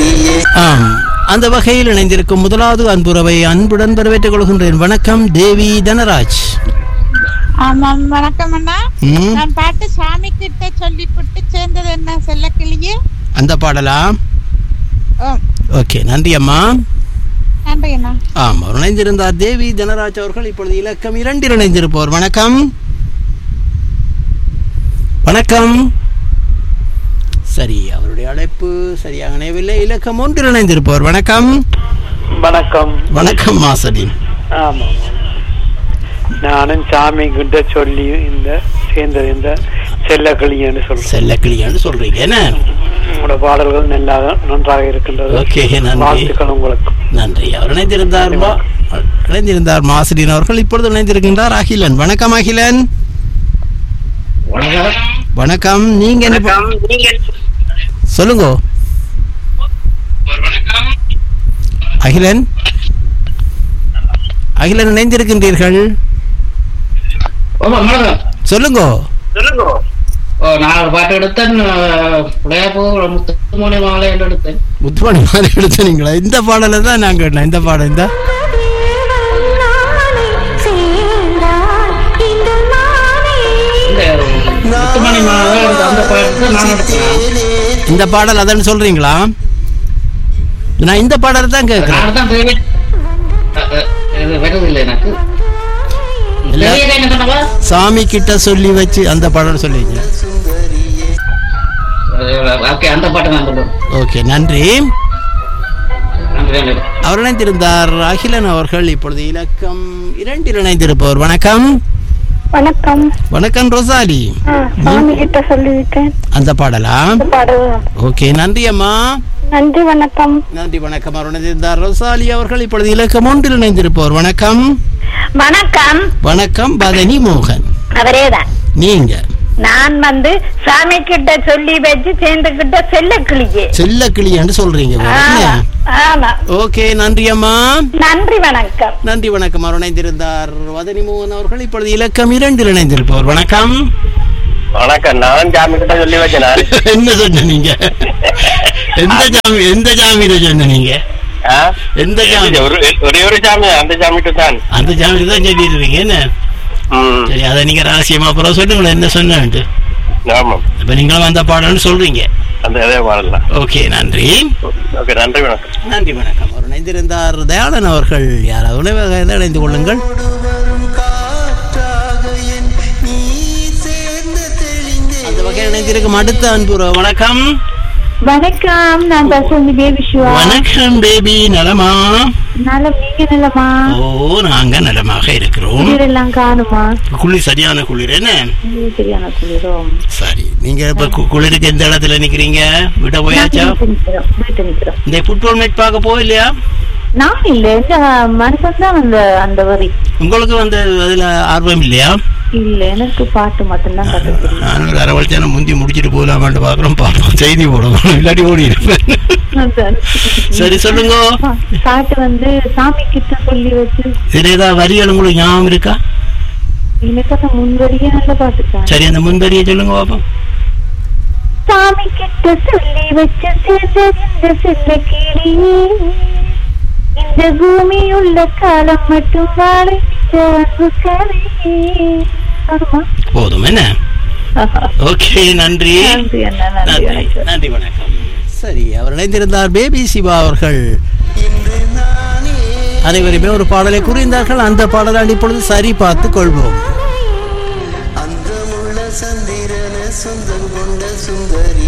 ஆம் அந்த வகையில் இணைந்திருக்கும் முதலாவது அன்புறவை அன்புடன் வரவேற்றுக் கொள்கின்றேன் வணக்கம் தேவி தனராஜ் ஆமாம் வணக்கம் அண்ணா ம், நான் பாட்டு சாமி கிட்ட சொல்லி புட்டு சேர்ந்தது என்ன செல்ல கிளியே அந்த பாடலா ஓகே நன்றி அம்மா நன்றி அண்ணா ஆம் அவர் இணைந்திருந்தார் தேவி தனராஜ் அவர்கள் இப்பொழுது இலக்கம் இரண்டில் இணைந்திருப்பவர் வணக்கம் வணக்கம் சரி அவருடைய அழைப்பு சரியாக இணையவில்லை இலக்கம் ஒன்றில் இணைந்திருப்பவர் வணக்கம் வணக்கம் வணக்கம் மாசடின் ஆமாம் நானும் சாமி கிட்ட சொல்லி இந்த சேர்ந்தது இந்த செல்லக்கிளின்னு சொல்றேன் செல்லக்கிளியான்னு சொல்றீங்க என்ன உங்களோட பாடல்கள் நல்லா நன்றாக இருக்கின்றது ஓகே நன்றி வாழ்த்துக்கள் உங்களுக்கு நன்றி அவர் இணைந்திருந்தார் மா- இணைந்திருந்தார் மாசிடின் அவர்கள் இப்பொழுது இணைந்திருக்கின்றார் அகிலன் வணக்கம் அகிலன் வணக்கம் நீங்க என்ன ப- சொல்லுங்க அகிலன் அகிலன் இணைந்திருக்கின்றீர்கள் ஆமா வணக்கம் சொல்லுங்க ஓ நான் ஒரு பாட்டு எடுத்தேன் விளையாப்பு முத்துமணி மாலை என்று எடுத்தேன் முத்துமணி மாதிரி எடுத்தீங்களா இந்த பாடலை தான் நான் கேட்டேன் இந்த பாடம் இந்த இந்த முத்துமணி மாலை என்ற அந்த பாட்டு நான் எடுத்தேன் இந்த பாடல் அதன்னு சொல்றீங்களா நான் இந்த பாடலை தான் கேட்கிறேன் நான் தான் தேவை அ, அ, இது வருதில்லை எனக்கு இல்ல. தெரியல என்ன பண்ணவா சாமி கிட்ட சொல்லி வச்சு அந்த பாடல் சொல்லிங்க ஓகே அந்த பாட்டு நான் சொல்லுவேன் ஓகே நன்றி நன்றி நன்றி அவர் இணைந்திருந்தார் அகிலன் அவர்கள் இப்பொழுது இலக்கம் இரண்டில் இணைந்திருப்பவர் வணக்கம் வணக்கம் வணக்கம் ரொசாலி ஆ, சாமி கிட்ட சொல்லிவிட்டேன் அந்த பாடலா பாடு ஓகே நன்றி அம்மா நன்றி வணக்கம் நன்றி வணக்கம் அவர் இணைந்திருந்தார் ரொசாலி அவர்கள் இப்பொழுது இலக்கம் ஒன்றில் இணைந்திருப்பவர் வணக்கம் வணக்கம் வணக்கம் பதனி மோகன் அவரேதான் நீங்க நான் வந்து சாமி கிட்ட சொல்லி வச்சு சேர்ந்துகிட்ட செல்ல கிளியே செல்ல கிளியான்னு சொல்றீங்க ஆமா ஆமா ஓகே நன்றி அம்மா நன்றி வணக்கம் நன்றி வணக்கம் அவர் இணைந்திருந்தார் வதனி மோகன் அவர்கள் இப்பொழுது இலக்கம் இரண்டில் இணைந்திருப்பவர் வணக்கம் வணக்கம் நான் சாமி கிட்ட சொல்லி வச்சேன் நான் என்ன சொன்ன நீங்க எந்த ஜாமி எந்த ஜாமீன சொன்ன நீங்க எந்த ஜாமி ஒரு ஒரே ஒரு சாமி அந்த சாமிட்டு தான் அந்த ஜாமீன் தான் சொல்லிடுவீங்க என்ன சரி அதை நீங்க ரகசியமா அப்புறம் சொல்லுங்களேன் என்ன சொன்னேன்ட்டு ஆமாம் இப்ப நீங்களும் அந்த பாடல்னு சொல்றீங்க அந்த இதே பாடலாம் ஓகே நன்றி ஓகே நன்றி வணக்கம் நன்றி வணக்கம் அவர் இணைந்திருந்தார் தயாளன் அவர்கள் யாராவது உணவாக இணைந்து கொள்ளுங்கள் அந்த வகையில் இணைந்திருக்கும் அடுத்த அன்புற வணக்கம் வணக்கம் நான் தசமி தேவி சிவா வணக்கம் பேபி நலமா நலம் நீங்க நலமா ஓ நாங்க நலமாக இருக்கிறோம் குளிரெல்லாம் காணுமா குளிர் சரியான குளிர் என்ன உங்களுக்கு சரியான குளிரும் சரி நீங்க இப்ப கு- குளிருக்கு எந்த இடத்துல நிக்கிறீங்க விட போயாச்சா வீட்டு நிக்கிறோம் வீட்டு நிக்கிறோம் இந்த ஃபுட்பால் மேட்ச் பார்க்க போகலையா நான் இல்ல இந்த மனுஷன் தான் அந்த அந்த வரி உங்களுக்கு வந்து அதுல ஆர்வம் இல்லையா இல்ல எனக்கு பாட்டு மட்டும்தான் கட்ட தெரியும் நான் ஒரு அரை வருஷம் முந்தி முடிச்சிட்டு போகலாமான்னு பாக்குறோம் பார்ப்போம் செய்தி போடுவோம் இல்லாட்டி ஓடி இருப்பேன் அதான். சரி சொல்லுங்க பா- பாட்டு வந்து சாமி கிட்ட சொல்லி வச்சு இதுல ஏதாவது வரிகள் உங்களுக்கு ஞாபகம் இருக்கா எனக்கு அந்த முன்வரியே நல்ல பாட்டு தான் சரி அந்த முன்பரியை சொல்லுங்க பாப்போம் சாமி கிட்ட சொல்லி வச்ச சேர்ந்த இந்த செல்ல கிளியே இந்த பூமி உள்ள காலம் மட்டும் வாழ இந்த அன்பு கதையே ஆமா. போதும் என்ன ஓகே நன்றி நன்றி அண்ணா நன்றி நன்றி வணக்கம் நன்றி வணக்கம் சரி அவர் இணைந்திருந்தார் பேபி சிவா அவர்கள் அனைவருமே ஒரு பாடலை கூறியிருந்தார்கள் அந்த பாடலை இப்பொழுது சரி பார்த்து கொள்வோம் அந்தமுள்ள சந்திரன சொந்தம் கொண்ட சுந்தரி